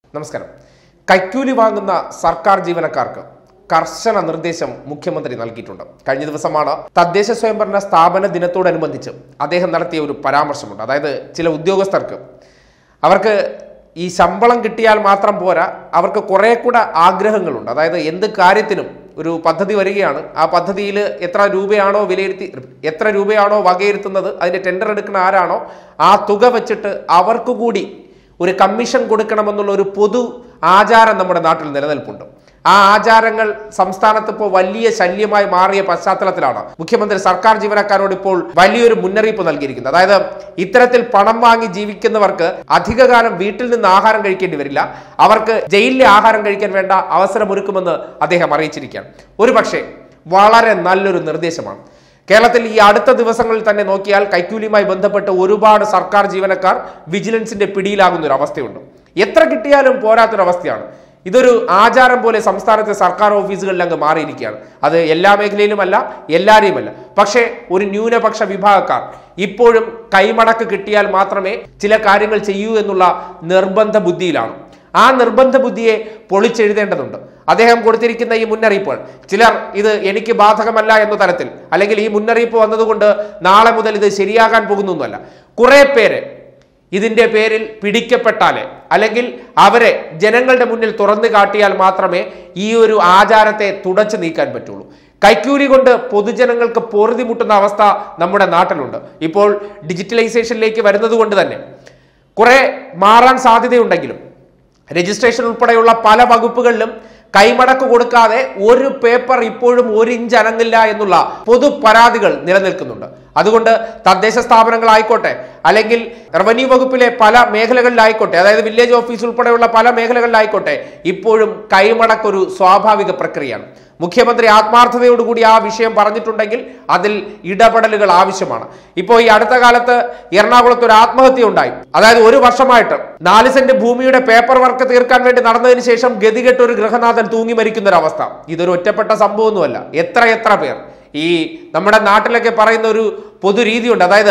നമസ്കാരം കൈക്കൂലി വാങ്ങുന്ന സർക്കാർ ജീവനക്കാർക്ക് കർശന നിർദ്ദേശം മുഖ്യമന്ത്രി നൽകിയിട്ടുണ്ട് കഴിഞ്ഞ ദിവസമാണ് തദ്ദേശ സ്വയംഭരണ സ്ഥാപന ദിനത്തോടനുബന്ധിച്ച് അദ്ദേഹം നടത്തിയ ഒരു പരാമർശമുണ്ട് അതായത് ചില ഉദ്യോഗസ്ഥർക്ക് അവർക്ക് ഈ ശമ്പളം കിട്ടിയാൽ മാത്രം പോരാ അവർക്ക് കുറെ കൂടെ ആഗ്രഹങ്ങളുണ്ട് അതായത് എന്ത് കാര്യത്തിനും ഒരു പദ്ധതി വരികയാണ് ആ പദ്ധതിയിൽ എത്ര രൂപയാണോ വിലയിരുത്തി എത്ര രൂപയാണോ വകയിരുത്തുന്നത് അതിന്റെ ടെൻഡർ എടുക്കുന്ന ആരാണോ ആ തുക വെച്ചിട്ട് അവർക്ക് കൂടി ഒരു കമ്മീഷൻ കൊടുക്കണമെന്നുള്ള ഒരു പൊതു ആചാരം നമ്മുടെ നാട്ടിൽ നിലനിൽപ്പുണ്ട് ആ ആചാരങ്ങൾ സംസ്ഥാനത്ത് ഇപ്പോൾ വലിയ ശല്യമായി മാറിയ പശ്ചാത്തലത്തിലാണ് മുഖ്യമന്ത്രി സർക്കാർ ജീവനക്കാരോട് ഇപ്പോൾ വലിയൊരു മുന്നറിയിപ്പ് നൽകിയിരിക്കുന്നത് അതായത് ഇത്തരത്തിൽ പണം വാങ്ങി ജീവിക്കുന്നവർക്ക് അധികകാലം വീട്ടിൽ നിന്ന് ആഹാരം കഴിക്കേണ്ടി വരില്ല അവർക്ക് ജയിലിലെ ആഹാരം കഴിക്കാൻ വേണ്ട അവസരമൊരുക്കുമെന്ന് അദ്ദേഹം അറിയിച്ചിരിക്കുകയാണ് ഒരു പക്ഷേ വളരെ നല്ലൊരു നിർദ്ദേശമാണ് കേരളത്തിൽ ഈ അടുത്ത ദിവസങ്ങളിൽ തന്നെ നോക്കിയാൽ കൈക്കൂലിയുമായി ബന്ധപ്പെട്ട് ഒരുപാട് സർക്കാർ ജീവനക്കാർ വിജിലൻസിന്റെ പിടിയിലാകുന്ന ഒരു അവസ്ഥയുണ്ട് എത്ര കിട്ടിയാലും പോരാത്തൊരവസ്ഥയാണ് ഇതൊരു ആചാരം പോലെ സംസ്ഥാനത്തെ സർക്കാർ ഓഫീസുകളിൽ അങ്ങ് മാറിയിരിക്കുകയാണ് അത് എല്ലാ മേഖലയിലുമല്ല എല്ലാവരെയുമല്ല പക്ഷേ ഒരു ന്യൂനപക്ഷ വിഭാഗക്കാർ ഇപ്പോഴും കൈമടക്ക് കിട്ടിയാൽ മാത്രമേ ചില കാര്യങ്ങൾ ചെയ്യൂ എന്നുള്ള നിർബന്ധ ബുദ്ധിയിലാണ് ആ നിർബന്ധ ബുദ്ധിയെ പൊളിച്ചെഴുതേണ്ടതുണ്ട് അദ്ദേഹം കൊടുത്തിരിക്കുന്ന ഈ മുന്നറിയിപ്പുകൾ ചിലർ ഇത് എനിക്ക് ബാധകമല്ല എന്ന തരത്തിൽ അല്ലെങ്കിൽ ഈ മുന്നറിയിപ്പ് വന്നതുകൊണ്ട് നാളെ മുതൽ ഇത് ശരിയാകാൻ പോകുന്നൊന്നുമല്ല കുറെ പേര് ഇതിന്റെ പേരിൽ പിടിക്കപ്പെട്ടാലേ അല്ലെങ്കിൽ അവരെ ജനങ്ങളുടെ മുന്നിൽ തുറന്നു കാട്ടിയാൽ മാത്രമേ ഈ ഒരു ആചാരത്തെ തുടച്ചു നീക്കാൻ പറ്റുള്ളൂ കൈക്കൂലി കൊണ്ട് പൊതുജനങ്ങൾക്ക് പൊറുതിമുട്ടുന്ന അവസ്ഥ നമ്മുടെ നാട്ടിലുണ്ട് ഇപ്പോൾ ഡിജിറ്റലൈസേഷനിലേക്ക് വരുന്നത് കൊണ്ട് തന്നെ കുറെ മാറാൻ സാധ്യതയുണ്ടെങ്കിലും രജിസ്ട്രേഷൻ ഉൾപ്പെടെയുള്ള പല വകുപ്പുകളിലും കൈമടക്ക് കൊടുക്കാതെ ഒരു പേപ്പർ ഇപ്പോഴും ഒരു ഇഞ്ച് അനങ്ങില്ല എന്നുള്ള പൊതു പരാതികൾ നിലനിൽക്കുന്നുണ്ട് അതുകൊണ്ട് തദ്ദേശ സ്ഥാപനങ്ങളായിക്കോട്ടെ അല്ലെങ്കിൽ റവന്യൂ വകുപ്പിലെ പല മേഖലകളിലായിക്കോട്ടെ അതായത് വില്ലേജ് ഓഫീസ് ഉൾപ്പെടെയുള്ള പല മേഖലകളിലായിക്കോട്ടെ ഇപ്പോഴും കൈമടക്കൊരു സ്വാഭാവിക പ്രക്രിയയാണ് മുഖ്യമന്ത്രി ആത്മാർത്ഥതയോടുകൂടി ആ വിഷയം പറഞ്ഞിട്ടുണ്ടെങ്കിൽ അതിൽ ഇടപെടലുകൾ ആവശ്യമാണ് ഇപ്പോൾ ഈ അടുത്ത കാലത്ത് എറണാകുളത്ത് ഒരു ആത്മഹത്യ ഉണ്ടായി അതായത് ഒരു വർഷമായിട്ട് നാല് സെന്റ് ഭൂമിയുടെ പേപ്പർ വർക്ക് തീർക്കാൻ വേണ്ടി നടന്നതിന് ശേഷം ഗതികെട്ട് ഒരു ഗൃഹനാഥൻ തൂങ്ങി മരിക്കുന്ന ഒരു അവസ്ഥ ഇതൊരു ഒറ്റപ്പെട്ട സംഭവമൊന്നുമല്ല എത്ര എത്ര പേർ ഈ നമ്മുടെ നാട്ടിലൊക്കെ പറയുന്ന ഒരു പൊതു രീതിയുണ്ട് അതായത്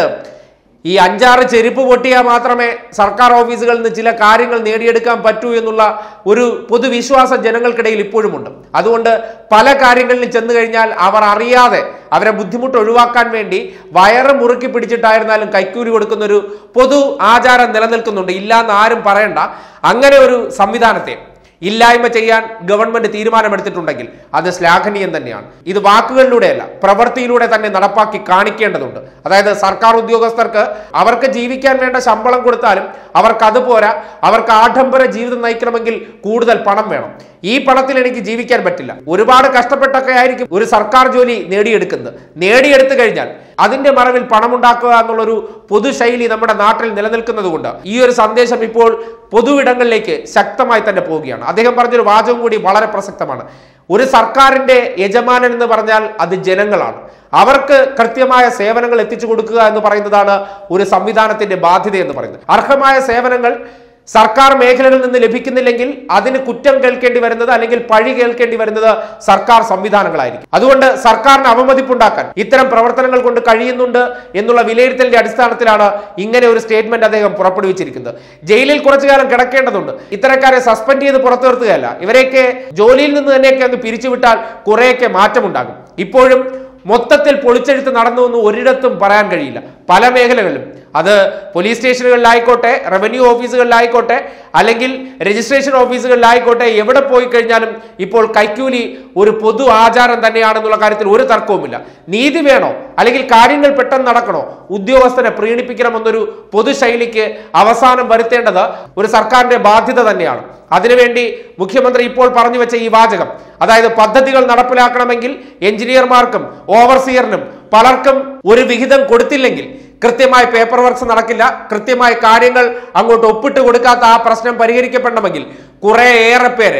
ഈ അഞ്ചാറ് ചെരുപ്പ് പൊട്ടിയാൽ മാത്രമേ സർക്കാർ ഓഫീസുകളിൽ നിന്ന് ചില കാര്യങ്ങൾ നേടിയെടുക്കാൻ പറ്റൂ എന്നുള്ള ഒരു പൊതുവിശ്വാസം ജനങ്ങൾക്കിടയിൽ ഇപ്പോഴുമുണ്ട് അതുകൊണ്ട് പല കാര്യങ്ങളിലും ചെന്ന് കഴിഞ്ഞാൽ അവർ അറിയാതെ അവരെ ബുദ്ധിമുട്ട് ഒഴിവാക്കാൻ വേണ്ടി വയറ് മുറുക്കി പിടിച്ചിട്ടായിരുന്നാലും കൈക്കൂലി കൊടുക്കുന്ന ഒരു പൊതു ആചാരം നിലനിൽക്കുന്നുണ്ട് ഇല്ലാന്ന് ആരും പറയണ്ട അങ്ങനെ ഒരു സംവിധാനത്തെ ഇല്ലായ്മ ചെയ്യാൻ ഗവൺമെന്റ് തീരുമാനമെടുത്തിട്ടുണ്ടെങ്കിൽ അത് ശ്ലാഘനീയം തന്നെയാണ് ഇത് വാക്കുകളിലൂടെയല്ല പ്രവൃത്തിയിലൂടെ തന്നെ നടപ്പാക്കി കാണിക്കേണ്ടതുണ്ട് അതായത് സർക്കാർ ഉദ്യോഗസ്ഥർക്ക് അവർക്ക് ജീവിക്കാൻ വേണ്ട ശമ്പളം കൊടുത്താലും അവർക്ക് അതുപോരാ അവർക്ക് ആഡംബര ജീവിതം നയിക്കണമെങ്കിൽ കൂടുതൽ പണം വേണം ഈ പണത്തിൽ എനിക്ക് ജീവിക്കാൻ പറ്റില്ല ഒരുപാട് കഷ്ടപ്പെട്ടൊക്കെ ആയിരിക്കും ഒരു സർക്കാർ ജോലി നേടിയെടുക്കുന്നത് നേടിയെടുത്തു കഴിഞ്ഞാൽ അതിന്റെ മറവിൽ പണമുണ്ടാക്കുക എന്നുള്ളൊരു പൊതുശൈലി നമ്മുടെ നാട്ടിൽ നിലനിൽക്കുന്നത് കൊണ്ട് ഈ ഒരു സന്ദേശം ഇപ്പോൾ പൊതുവിടങ്ങളിലേക്ക് ശക്തമായി തന്നെ പോവുകയാണ് അദ്ദേഹം പറഞ്ഞൊരു വാചകം കൂടി വളരെ പ്രസക്തമാണ് ഒരു സർക്കാരിന്റെ യജമാനൻ എന്ന് പറഞ്ഞാൽ അത് ജനങ്ങളാണ് അവർക്ക് കൃത്യമായ സേവനങ്ങൾ എത്തിച്ചു കൊടുക്കുക എന്ന് പറയുന്നതാണ് ഒരു സംവിധാനത്തിന്റെ ബാധ്യത എന്ന് പറയുന്നത് അർഹമായ സേവനങ്ങൾ സർക്കാർ മേഖലകളിൽ നിന്ന് ലഭിക്കുന്നില്ലെങ്കിൽ അതിന് കുറ്റം കേൾക്കേണ്ടി വരുന്നത് അല്ലെങ്കിൽ പഴി കേൾക്കേണ്ടി വരുന്നത് സർക്കാർ സംവിധാനങ്ങളായിരിക്കും അതുകൊണ്ട് സർക്കാരിന് അവമതിപ്പുണ്ടാക്കാൻ ഇത്തരം പ്രവർത്തനങ്ങൾ കൊണ്ട് കഴിയുന്നുണ്ട് എന്നുള്ള വിലയിരുത്തലിന്റെ അടിസ്ഥാനത്തിലാണ് ഇങ്ങനെ ഒരു സ്റ്റേറ്റ്മെന്റ് അദ്ദേഹം പുറപ്പെടുവിച്ചിരിക്കുന്നത് ജയിലിൽ കുറച്ചു കാലം കിടക്കേണ്ടതുണ്ട് ഇത്തരക്കാരെ സസ്പെൻഡ് ചെയ്ത് പുറത്തു നിർത്തുകയല്ല ഇവരെയൊക്കെ ജോലിയിൽ നിന്ന് തന്നെയൊക്കെ അങ്ങ് പിരിച്ചുവിട്ടാൽ കുറേയൊക്കെ മാറ്റമുണ്ടാകും ഇപ്പോഴും മൊത്തത്തിൽ പൊളിച്ചെഴുത്ത് നടന്നു എന്ന് ഒരിടത്തും പറയാൻ കഴിയില്ല പല മേഖലകളിലും അത് പോലീസ് സ്റ്റേഷനുകളിലായിക്കോട്ടെ റവന്യൂ ഓഫീസുകളിലായിക്കോട്ടെ അല്ലെങ്കിൽ രജിസ്ട്രേഷൻ ഓഫീസുകളിലായിക്കോട്ടെ എവിടെ പോയി കഴിഞ്ഞാലും ഇപ്പോൾ കൈക്കൂലി ഒരു പൊതു ആചാരം തന്നെയാണെന്നുള്ള കാര്യത്തിൽ ഒരു തർക്കവുമില്ല നീതി വേണോ അല്ലെങ്കിൽ കാര്യങ്ങൾ പെട്ടെന്ന് നടക്കണോ ഉദ്യോഗസ്ഥനെ പ്രീണിപ്പിക്കണമെന്നൊരു പൊതുശൈലിക്ക് അവസാനം വരുത്തേണ്ടത് ഒരു സർക്കാരിന്റെ ബാധ്യത തന്നെയാണ് അതിനുവേണ്ടി മുഖ്യമന്ത്രി ഇപ്പോൾ പറഞ്ഞു വെച്ച ഈ വാചകം അതായത് പദ്ധതികൾ നടപ്പിലാക്കണമെങ്കിൽ എഞ്ചിനീയർമാർക്കും ഓവർസിയറിനും പലർക്കും ഒരു വിഹിതം കൊടുത്തില്ലെങ്കിൽ കൃത്യമായ പേപ്പർ വർക്ക്സ് നടക്കില്ല കൃത്യമായ കാര്യങ്ങൾ അങ്ങോട്ട് ഒപ്പിട്ട് കൊടുക്കാത്ത ആ പ്രശ്നം പരിഹരിക്കപ്പെടണമെങ്കിൽ കുറെ ഏറെ പേര്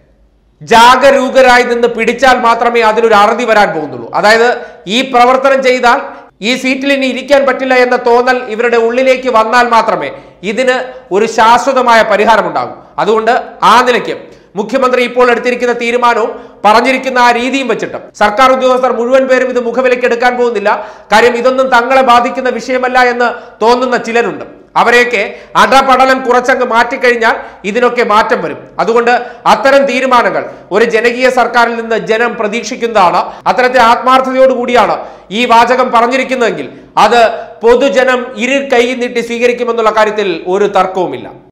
ജാഗരൂകരായി നിന്ന് പിടിച്ചാൽ മാത്രമേ അതിനൊരു അറുതി വരാൻ പോകുന്നുള്ളൂ അതായത് ഈ പ്രവർത്തനം ചെയ്താൽ ഈ സീറ്റിൽ ഇനി ഇരിക്കാൻ പറ്റില്ല എന്ന തോന്നൽ ഇവരുടെ ഉള്ളിലേക്ക് വന്നാൽ മാത്രമേ ഇതിന് ഒരു ശാശ്വതമായ പരിഹാരം ഉണ്ടാകൂ അതുകൊണ്ട് ആ നിലയ്ക്ക് മുഖ്യമന്ത്രി ഇപ്പോൾ എടുത്തിരിക്കുന്ന തീരുമാനവും പറഞ്ഞിരിക്കുന്ന ആ രീതിയും വെച്ചിട്ട് സർക്കാർ ഉദ്യോഗസ്ഥർ മുഴുവൻ പേരും ഇത് മുഖവിലേക്ക് എടുക്കാൻ പോകുന്നില്ല കാര്യം ഇതൊന്നും തങ്ങളെ ബാധിക്കുന്ന വിഷയമല്ല എന്ന് തോന്നുന്ന ചിലരുണ്ട് അവരെയൊക്കെ അടപടലം കുറച്ചങ്ങ് മാറ്റിക്കഴിഞ്ഞാൽ ഇതിനൊക്കെ മാറ്റം വരും അതുകൊണ്ട് അത്തരം തീരുമാനങ്ങൾ ഒരു ജനകീയ സർക്കാരിൽ നിന്ന് ജനം പ്രതീക്ഷിക്കുന്നതാണ് അത്തരത്തിൽ ആത്മാർത്ഥതയോടുകൂടിയാണ് ഈ വാചകം പറഞ്ഞിരിക്കുന്നതെങ്കിൽ അത് പൊതുജനം ഇരു കൈ നീട്ടി സ്വീകരിക്കുമെന്നുള്ള കാര്യത്തിൽ ഒരു തർക്കവുമില്ല